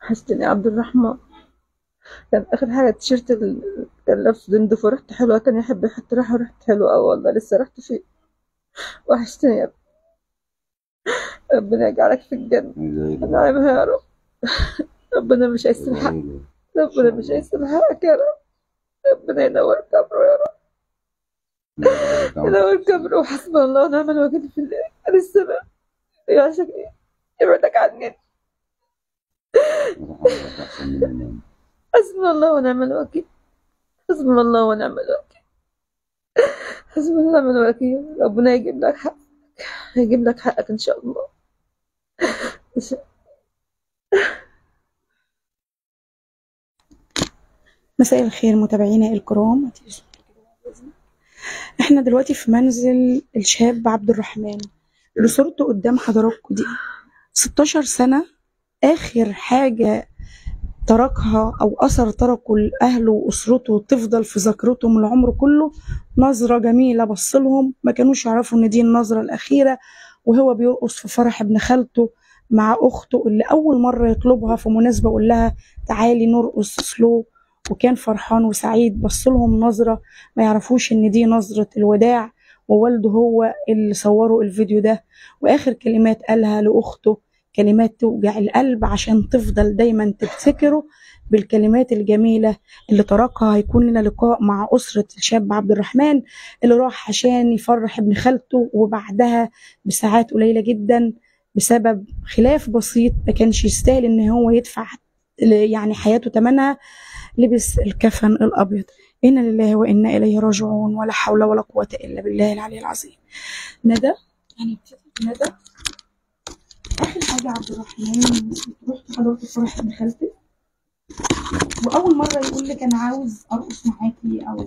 وحشتني يا عبد الرحمن كان اخر حاجه التيشيرت اللي كان لابسه دندف وريحته حلوه كان يحب يحط ريحه وريحته حلوه أوي والله لسه ريحته فيه وحشتني يا ابني ربنا يجعلك في الجنه نعمها يا رب ربنا مش هيسامحك ربنا مش هيسامحك يا رب ربنا ينور قبره يا رب ينور قبره وحسبنا الله ونعم الوكيل في الله انا السماء يا شكلي ابعدك عني حسبنا الله ونعم الوكيل حسبنا الله ونعم الوكيل حسبنا الله ونعم الوكيل ربنا يجيب لك حقك هيجيب لك حقك ان شاء الله إن شاء مساء الخير متابعينا الكرام احنا دلوقتي في منزل الشاب عبد الرحمن اللي صورته قدام حضراتكم دي 16 سنة آخر حاجة تركها أو أثر تركه لأهله وأسرته تفضل في ذاكرتهم العمر كله نظرة جميلة بصلهم ما كانوش يعرفوا إن دي النظرة الأخيرة وهو بيرقص في فرح ابن خالته مع أخته اللي أول مرة يطلبها في مناسبة يقول لها تعالي نرقص سلو وكان فرحان وسعيد بصلهم نظرة ما يعرفوش إن دي نظرة الوداع ووالده هو اللي صوروا الفيديو ده وآخر كلمات قالها لأخته كلمات توجع القلب عشان تفضل دايما تفتكره بالكلمات الجميلة اللي تركها هيكون لنا لقاء مع أسرة الشاب عبد الرحمن اللي راح عشان يفرح ابن خالته وبعدها بساعات قليلة جدا بسبب خلاف بسيط ما كانش يستاهل ان هو يدفع يعني حياته ثمنها لبس الكفن الأبيض إنا لله وإنا إليه راجعون ولا حول ولا قوة إلا بالله العلي العظيم ندى يعني ندى آخر حاجة عبد الرحمن رحت حضرت فرح ابن خالتي وأول مرة يقول لك أنا عاوز أرقص معاكي أو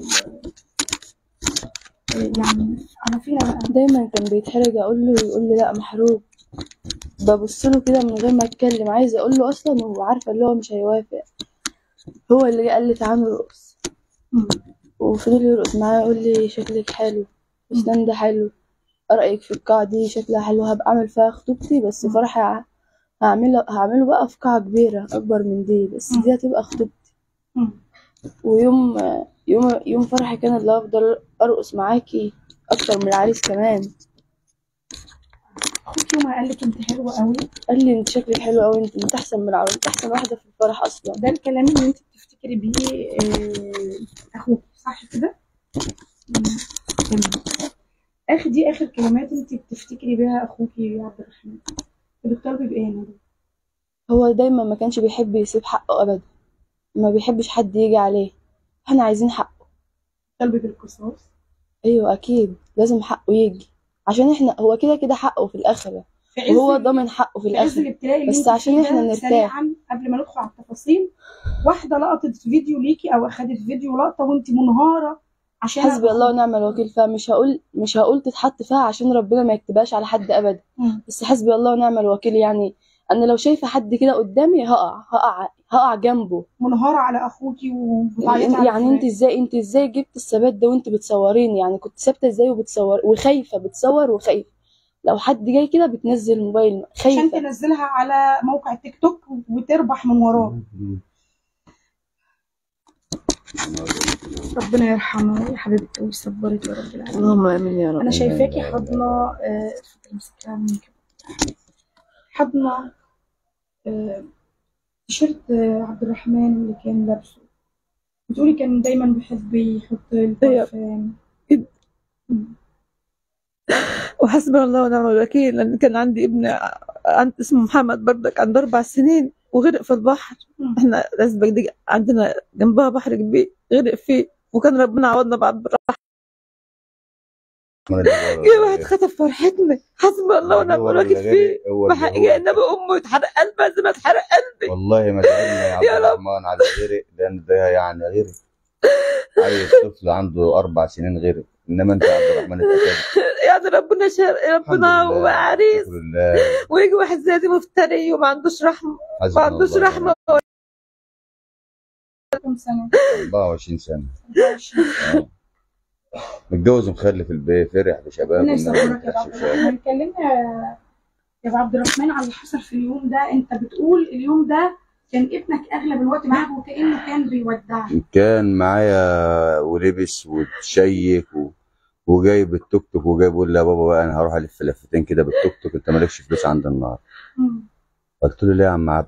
يعني عرفينا بقى دايما كان بيتحرج اقول له يقول لي لا محروق ببص له كده من غير ما اتكلم عايزه اقول له اصلا وعارفه اللي هو مش هيوافق هو اللي قال لي تعالى نرقص مم. وفضل يرقص معايا يقول لي شكلك حلو الفستان ده حلو رأيك في القاعة دي شكلها حلو هبقى أعمل فيها خطوبتي بس فرحي ع- هعمله هعمله بقى في قاعة كبيرة أكبر من دي بس دي هتبقى خطوبتي مم. ويوم يوم يوم فرحي كان اللي هفضل أرقص معاكي أكتر من العريس كمان أخوك يوم قال لك أنت حلوة قوي قال لي انت شكلك حلو قوي انت انت احسن من العروس انت احسن واحده في الفرح اصلا ده الكلام اللي أنت بتفتكري بيه آه، أخوك صح كده؟ مم. تمام. آخر دي آخر كلمات أنت بتفتكري بيها أخوك يا عبد الرحمن بتطالبي بإيه يا ندى؟ هو دايما ما كانش بيحب يسيب حقه ابدا ما بيحبش حد يجي عليه احنا عايزين حقه طالبي بالقصاص ايوه اكيد لازم حقه يجي عشان احنا هو كده كده حقه في الاخره في عز وهو ال- ضامن حقه في في عز الاخره الابتلاء اللي بس انت عشان فيه احنا ده نرتاح. سريعا قبل ما ندخل على التفاصيل واحده لقطت فيديو ليكي او اخدت فيديو لقطه وانت منهاره عشان حسبي الله ونعم الوكيل فيها مش هقول مش هقول تتحط فيها عشان ربنا ما يكتبهاش على حد ابدا مم. بس حسبي الله ونعم الوكيل يعني انا لو شايفه حد كده قدامي هقع هقع هقع جنبه منهاره على اخوكي وبتعيطي على يعني انت فلان. ازاي انت ازاي جبت الثبات ده وانت بتصوريني يعني كنت ثابته ازاي وبتصور وخايفه بتصور وخايفه لو حد جاي كده بتنزل الموبايل عشان خايفه تنزلها على موقع تيك توك وتربح من وراه ربنا يرحمه يا حبيبتي ويصبرك يا رب العالمين اللهم امين يا رب انا شايفاكي حاضنه آه، اتفضلي امسكيها مني كده. حاضنه آه، تيشيرت آه، عبد الرحمن اللي كان لابسه بتقولي كان دايما بيحب يحط البرفان وحسبنا الله ونعم الوكيل لان كان عندي ابن عند اسمه محمد برضك عنده اربع سنين وغرق في البحر مم. احنا الاسبق دي عندنا جنبها بحر كبير غرق فيه وكان ربنا عوضنا بعبد الرحمن جه واحد خطف فرحتنا حسبنا الله ونعم الوكيل فيه وحقيقة النبي امه يتحرق قلبها زي ما اتحرق قلبي والله ما زعلنا يا عبد يا رب. الرحمن على غيرك لان ده يعني غيرك عيل طفل عنده اربع سنين غيرك انما انت يا عبد الرحمن اتأكدت يعني ربنا شر ربنا الحمد لله. وعريس الحمد لله ويجي واحد زي دي مفتري وما عندوش رحمه ما حسبنا عندوش الله رحمه كم سنه 24 سنه 24 آه. متجوز ومخلف البيت فرح بشباب ربنا والناس يصبرك يا ما ابو عبد تحسش الرحمن كلمنا يا ابو عبد الرحمن على اللي حصل في اليوم ده انت بتقول اليوم ده كان ابنك اغلب الوقت معاك وكانه كان بيودعك كان معايا ولبس وتشيك و... وجايب التوك توك وجايب يقول لي يا بابا بقى انا هروح الف لفتين كده بالتوك توك انت مالكش فلوس عند النهار مم. قلت له ليه يا عم عبد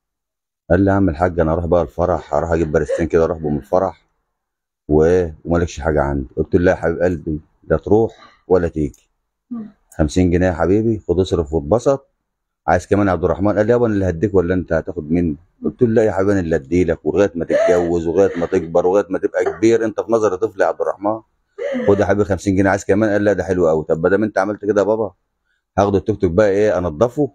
قال لي يا عم الحاج انا اروح بقى الفرح هروح اجيب بارستين كده اروح بهم الفرح وايه ومالكش حاجه عندي قلت له لا يا حبيب قلبي لا تروح ولا تيجي مم. 50 جنيه يا حبيبي خد اصرف واتبسط عايز كمان يا عبد الرحمن قال لي يابا انا اللي هديك ولا انت هتاخد مني قلت له لا يا حبيبي انا اللي هديلك ولغايه ما تتجوز ولغايه ما تكبر ولغايه ما تبقى كبير انت في نظري طفل يا عبد الرحمن خد يا حبيبي 50 جنيه عايز كمان قال لا ده حلو قوي طب ما دام انت عملت كده يا بابا هاخد التوك توك بقى ايه انضفه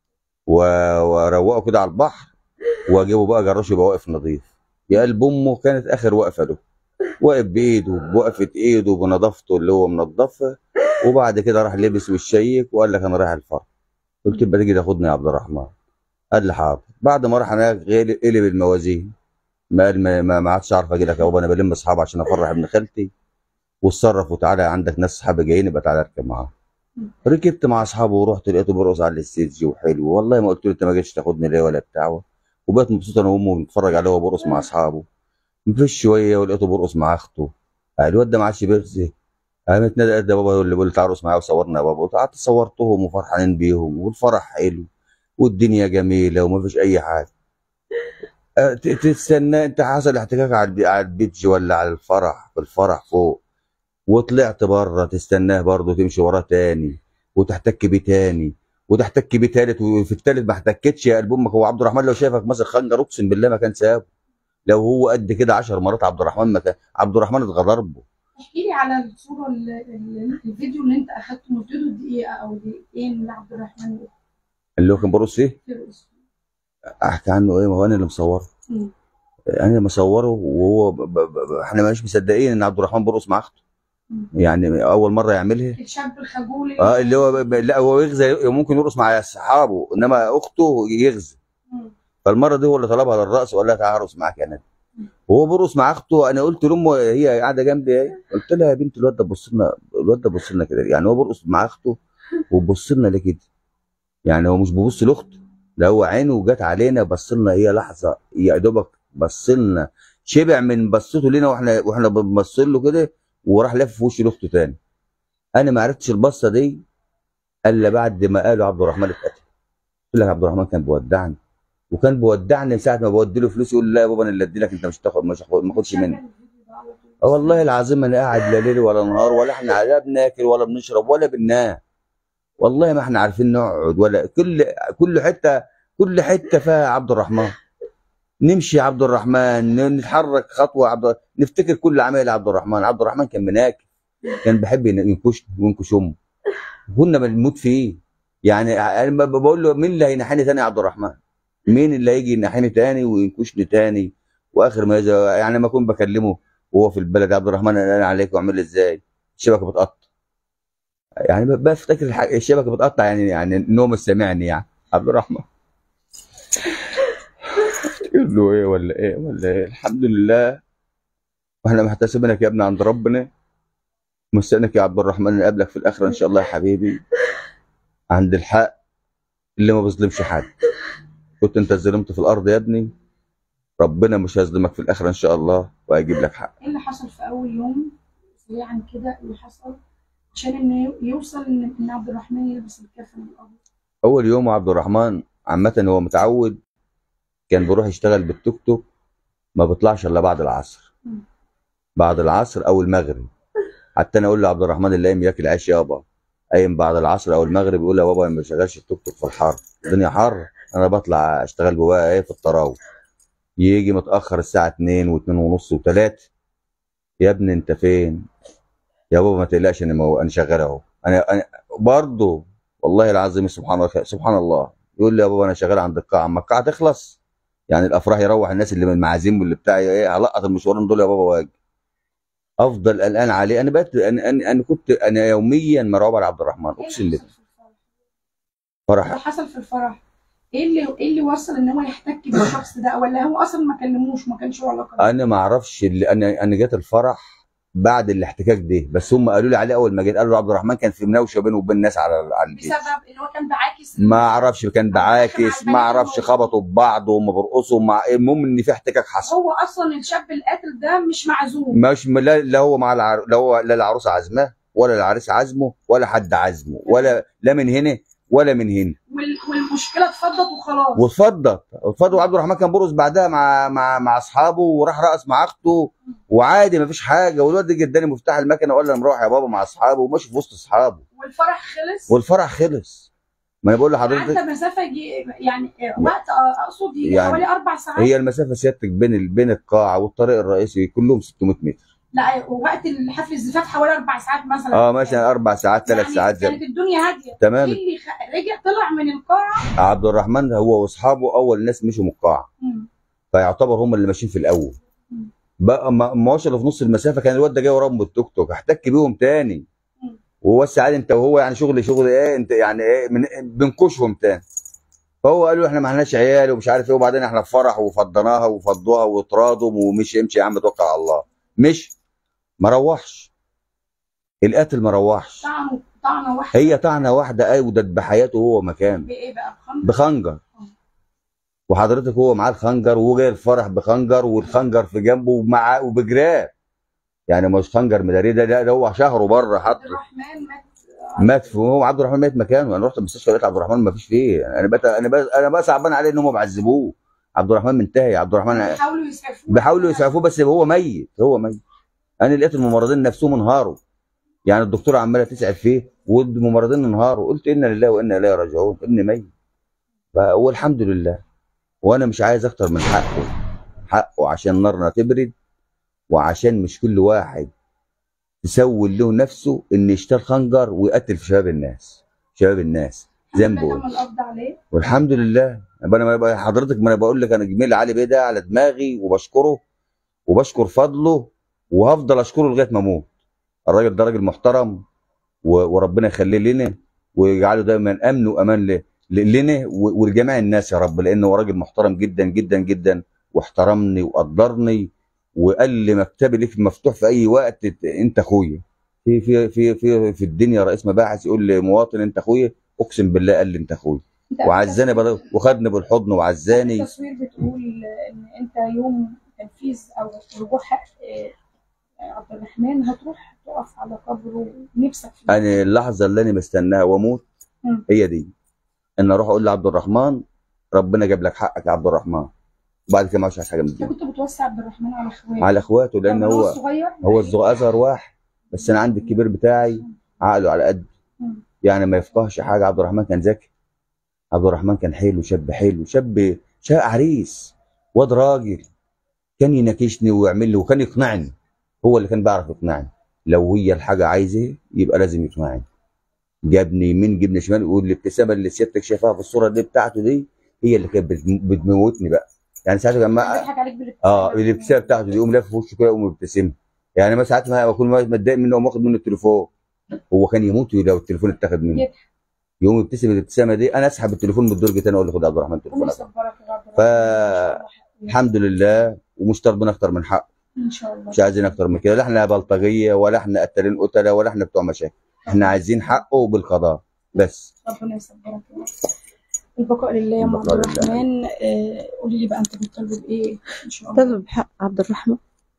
و- واروقه كده على البحر واجيبه بقى جراج يبقى واقف نظيف يا قلب امه كانت اخر وقفه له واقف بايده بوقفه ايده بنظافته اللي هو منضفها وبعد كده راح لبس والشيك وقال لك انا رايح الفرح قلت يبقى تيجي تاخدني يا عبد الرحمن قال لي حاضر بعد ما راح هناك غير- قلب الموازين ما قال ما- ما ما عادش اعرف اجي لك يا بابا انا بلم اصحابي عشان افرح ابن خالتي واتصرف وتعالى عندك ناس صحابي جايين يبقى تعالى اركب معاهم ركبت مع اصحابه ورحت لقيته بيرقص على الستيج وحلو والله ما قلت له انت ما جيتش تاخدني ليه ولا بتاع وبقيت مبسوط انا وامه بنتفرج عليه وهو بيرقص مع اصحابه مفيش شويه ولقيته بيرقص مع اخته الواد ده ما عادش بيرزق قامت نادى قد بابا اللي بيقول لي تعالى ارقص معايا وصورنا يا بابا قعدت صورتهم وفرحانين بيهم والفرح حلو والدنيا جميله ومفيش اي حاجه أه، ت- تستنى انت حصل احتكاك على البي- على البيتش ولا على الفرح في الفرح فوق وطلعت بره تستناه برضه تمشي وراه تاني وتحتك بيه تاني وتحتك بيه تالت وفي التالت ما احتكتش يا قلب امك هو عبد الرحمن لو شافك مثلا خنجر اقسم بالله ما كان سابه لو هو قد كده 10 مرات عبد الرحمن ما كان عبد الرحمن اتغدر به احكي لي على الصوره ال- ال- الفيديو اللي انت اخدته مدته دقيقه او دقيقتين لعبد الرحمن اللي هو كان بيرقص فيه يرقص احكي عنه ايه ما هو انا اللي مصوره مم. انا اللي مصوره وهو ب... ب... ب... احنا مش مصدقين ان عبد الرحمن بيرقص مع اخته مم. يعني اول مره يعملها الشاب الخجول اه اللي هو ب... ب- لا هو يغزى ممكن يرقص مع اصحابه انما اخته يغزى مم. فالمره دي هو اللي طلبها للرقص وقال لها تعالى ارقص معاك يا ندى وهو بيرقص مع اخته انا قلت لامه هي قاعده جنبي ايه قلت لها يا بنت الواد ده بص لنا الواد ده بص لنا كده يعني هو بيرقص مع اخته وبص لنا ليه كده يعني هو مش بيبص لاخته ده هو عينه جت علينا بص لنا هي لحظه يا دوبك بص لنا شبع من بصته لينا واحنا واحنا بنبص له كده وراح لف في وش لاخته تاني انا ما عرفتش البصه دي الا بعد ما قالوا عبد الرحمن اتقتل قلت لك عبد الرحمن كان بيودعني وكان بيودعني من ساعه ما بودي له فلوس يقول لا يا بابا انا اللي ادي لك انت مش تاخد مش هاخد- ما اخدش منك اه والله العظيم انا قاعد لا ليل ولا نهار ولا احنا لا بناكل ولا بنشرب ولا بننام والله ما احنا عارفين نقعد ولا كل كل حته كل حته فيها عبد الرحمن نمشي يا عبد الرحمن ن- نتحرك خطوه عبد نفتكر كل عمايل عبد الرحمن عبد الرحمن كان مناكل كان بيحب ين- ينكشني وينكش امه كنا بنموت فيه يعني انا ب- بقول له مين اللي هينحني تاني يا عبد الرحمن مين اللي هيجي ينحني تاني وينكشني تاني واخر ما يزا يعني ما اكون بكلمه وهو في البلد يا عبد الرحمن انا عليك واعمل ازاي الشبكه بتقطع يعني ب- بفتكر الح- الشبكه بتقطع يعني يعني النوم سامعني يعني عبد الرحمن تقول له ايه ولا ايه ولا ايه الحمد لله واحنا محتسبينك يا ابني عند ربنا مستنيك يا عبد الرحمن نقابلك في الاخره ان شاء الله يا حبيبي عند الحق اللي ما بيظلمش حد كنت انت ظلمت في الارض يا ابني ربنا مش هيظلمك في الاخره ان شاء الله وهيجيب لك حق ايه اللي حصل في اول يوم سريعا كده اللي حصل عشان انه يوصل ان إن عبد الرحمن يلبس الكفن الابيض اول يوم عبد الرحمن عامه هو متعود كان بيروح يشتغل بالتوك توك ما بيطلعش الا بعد العصر مم. بعد العصر او المغرب حتى انا اقول لعبد الرحمن اللي قايم ياكل عيش يابا قايم بعد العصر او المغرب يقول يا بابا أنا ما بشغلش التوك توك في الحر الدنيا حر انا بطلع اشتغل جواه ايه في الطراوه يجي متاخر الساعه 2 و2 ونص و3 يا ابني انت فين يا بابا ما تقلقش انا مو... انا شغال اهو انا انا برضه والله العظيم سبحان الله سبحان الله يقول لي يا بابا انا شغال عند القاعه اما القاعه تخلص يعني الافراح يروح الناس اللي من المعازيم واللي بتاع ايه هلقط المشوارين دول يا بابا واجي افضل قلقان عليه انا بقيت انا انا, أنا كنت انا يوميا مرعوب على عبد الرحمن ايه اقسم اللي بالله حصل في الفرح؟ اللي فرح حصل في الفرح ايه اللي ايه اللي وصل ان هو يحتك بالشخص ده ولا هو اصلا ما كلموش ما كانش له علاقه بيه؟ انا ما اعرفش اللي انا انا جيت الفرح بعد الاحتكاك ده بس هم قالوا لي عليه اول ما جيت قالوا عبد الرحمن كان في مناوشه بينه وبين الناس على على البيت بسبب ان هو كان بعاكس ما اعرفش كان بعاكس ما اعرفش خبطوا ببعض وهم بيرقصوا مع المهم ان في احتكاك حصل هو اصلا الشاب القاتل ده مش معزوم مش لا, لا هو مع العر... لا هو لا العروسه عازماه ولا العريس عازمه ولا حد عازمه ولا لا من هنا ولا من هنا وال- والمشكله اتفضت وخلاص واتفضل اتفضل وعبد الرحمن كان بيرقص بعدها مع مع مع اصحابه وراح رقص مع اخته وعادي ما فيش حاجه والواد جه اداني مفتاح المكنه وقال لي انا مروح يا بابا مع اصحابه وماشي في وسط اصحابه والفرح خلص والفرح خلص ما انا بقول حتى لحضرتك مسافه يجي يعني وقت اقصد يجي يعني حوالي اربع ساعات هي المسافه سيادتك بين ال- بين القاعه والطريق الرئيسي كلهم 600 متر لا وقت الحفل الزفاف حوالي اربع ساعات مثلا اه مثلا اربع ساعات ثلاث يعني ساعات زي كانت الدنيا هاديه تمام ايه اللي خ... رجع طلع من القاعه عبد الرحمن هو واصحابه اول ناس مشوا من القاعه مم. فيعتبر هم اللي ماشيين في الاول مم. بقى ما ما وصلوا في نص المسافه كان الواد ده جاي وراهم بالتوك توك احتك بيهم تاني مم. وهو عادي انت وهو يعني شغل شغل ايه انت يعني ايه من بنكشهم تاني فهو قالوا احنا ما لناش عيال ومش عارف ايه وبعدين احنا في فرح وفضناها وفضوها وتراضوا ومشي امشي يا عم توكل على الله مش ما روحش القاتل ما روحش طعنه طعنه واحده هي طعنه واحده اودت بحياته هو مكان بايه بقى بخمر بخنجر وحضرتك هو معاه الخنجر وهو جاي الفرح بخنجر والخنجر في جنبه ومعاه وبجراب يعني مش خنجر مداري ده لا ده هو شهره بره عبد حطه الرحمن مات مات في هو عبد الرحمن مات مكانه انا رحت المستشفى لقيت عبد الرحمن ما فيش فيه انا بقى انا بقى انا بقى صعبان عليه ان هم بعذبوه عبد الرحمن منتهي عبد الرحمن بيحاولوا يسعفوه بيحاولوا يسعفوه بس هو ميت هو ميت انا لقيت الممرضين نفسهم انهاروا يعني الدكتوره عماله تسعف فيه والممرضين انهاروا قلت انا لله وانا اليه راجعون ابني ميت ف- والحمد لله وانا مش عايز اكتر من حقه حقه عشان نارنا تبرد وعشان مش كل واحد تسول له نفسه ان يشتري خنجر ويقتل في شباب الناس شباب الناس ذنبه تم القبض عليه والحمد لله يبقى انا بقى حضرتك ما انا بقول لك انا جميل علي بيه ده على دماغي وبشكره وبشكر فضله وهفضل اشكره لغايه ما اموت الراجل ده راجل محترم و- وربنا يخليه لنا ويجعله دايما امن وامان ل- ل- لنا و- ولجميع الناس يا رب لانه هو راجل محترم جدا جدا جدا واحترمني وقدرني وقال لي مكتبي ليك مفتوح في اي وقت ت- انت اخويا في في في في في الدنيا رئيس مباحث يقول لي مواطن انت اخويا اقسم بالله قال لي انت اخويا انت وعزاني بدل وخدني بالحضن وعزاني التصوير بتقول ان انت يوم تنفيذ او رجوع حق آه، عبد الرحمن هتروح تقف على قبره ونفسك فيه انا اللحظه اللي انا مستناها واموت مم. هي دي ان اروح اقول لعبد الرحمن ربنا جاب لك حقك يا عبد الرحمن وبعد كده ما عادش عايز حاجه من انت الدنيا كنت بتوسع عبد الرحمن على اخواته على اخواته لان طب هو صغير هو الصغير اصغر واحد بس انا عندي الكبير بتاعي عقله على قد مم. يعني ما يفقهش حاجه عبد الرحمن كان ذكي عبد الرحمن كان حلو شاب حلو شاب شاب عريس واد راجل كان يناكشني ويعمل لي وكان يقنعني هو اللي كان بيعرف يقنعني لو هي الحاجه عايزه يبقى لازم يقنعني جابني يمين جبني شمال والابتسامه اللي سيادتك شايفاها في الصوره دي بتاعته دي هي اللي كانت بتم- بتموتني بقى يعني ساعات لما بيضحك عليك بالابتسامة اه الابتسامه بتاعته دي يقوم لافف في وشه كده يقوم مبتسم يعني مثلا ساعات ما بكون متضايق منه وقوم واخد منه التليفون هو كان يموت لو التليفون اتاخد منه يضحك. يقوم يبتسم الابتسامه دي انا اسحب التليفون من الدرج تاني اقول له خد يا عبد الرحمن ربنا تليفونك يصبرك يا عبد ف- الرحمن الحمد لله ومش طالبين اكتر من حق ان شاء الله مش عايزين اكتر من كده لا احنا بلطجيه ولا احنا قتالين قتله ولا احنا بتوع مشاكل احنا عايزين حقه بالقضاء بس ربنا يصبرك يا رب البقاء لله يا ام عبد البقاء لله. الرحمن آه، قولي لي بقى انت بتطالبي بايه ان شاء الله بطالب بحق عبد الرحمن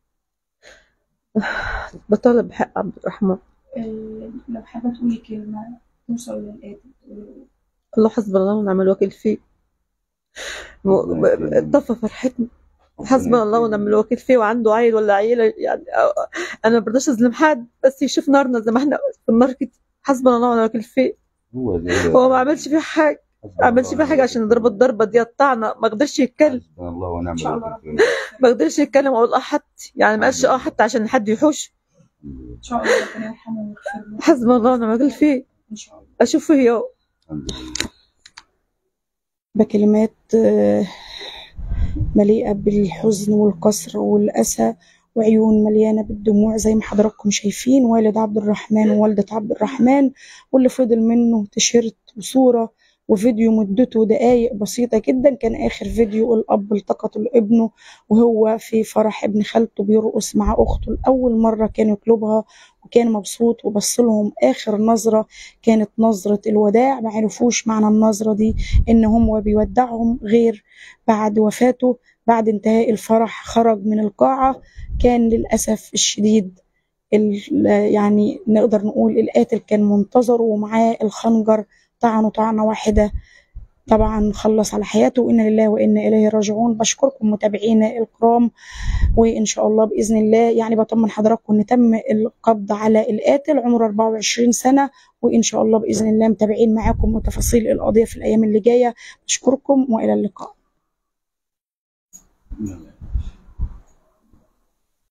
بطالب بحق عبد الرحمن آه، لو حابه تقولي كلمه توصل للقاتل تقولي الله حسبنا الله ونعم الوكيل فيه و- ب- طفى فرحتنا حسبنا الله ونعم الوكيل فيه وعنده عيل ولا عيلة يعني أو- انا ما برضاش اظلم حد بس يشوف نارنا زي ما احنا في النار كده حسبنا الله ونعم الوكيل فيه هو هو ما عملش فيه حاجه ما عملش فيه حاجه عشان يضرب الضربه دي الطعنه ما قدرش يتكلم حسبنا الله ونعم إن شاء الله الوكيل ما قدرش يتكلم او يقول اه حتى يعني ما قالش اه حتى عشان حد يحوش ان شاء الله ربنا يرحمه ويغفر له حسبنا الله ونعم الوكيل فيه ان شاء الله اشوفه يوم الحمد لله. بكلمات آه، مليئة بالحزن والقسر والأسى وعيون مليانة بالدموع زي ما حضراتكم شايفين والد عبد الرحمن ووالدة عبد الرحمن واللي فضل منه تيشيرت وصورة وفيديو مدته دقايق بسيطة جدا كان آخر فيديو الأب التقط ابنه وهو في فرح ابن خالته بيرقص مع أخته لأول مرة كان يطلبها وكان مبسوط وبص لهم آخر نظرة كانت نظرة الوداع ما عرفوش معنى النظرة دي إن هم بيودعهم غير بعد وفاته بعد انتهاء الفرح خرج من القاعة كان للأسف الشديد ال- يعني نقدر نقول القاتل كان منتظره ومعاه الخنجر طعنه طعنة واحدة طبعا خلص على حياته وإنا لله وإنا إليه راجعون بشكركم متابعينا الكرام وإن شاء الله بإذن الله يعني بطمن حضراتكم إن تم القبض على القاتل عمره 24 سنة وإن شاء الله بإذن الله متابعين معاكم وتفاصيل القضية في الأيام اللي جاية بشكركم وإلى اللقاء يلا.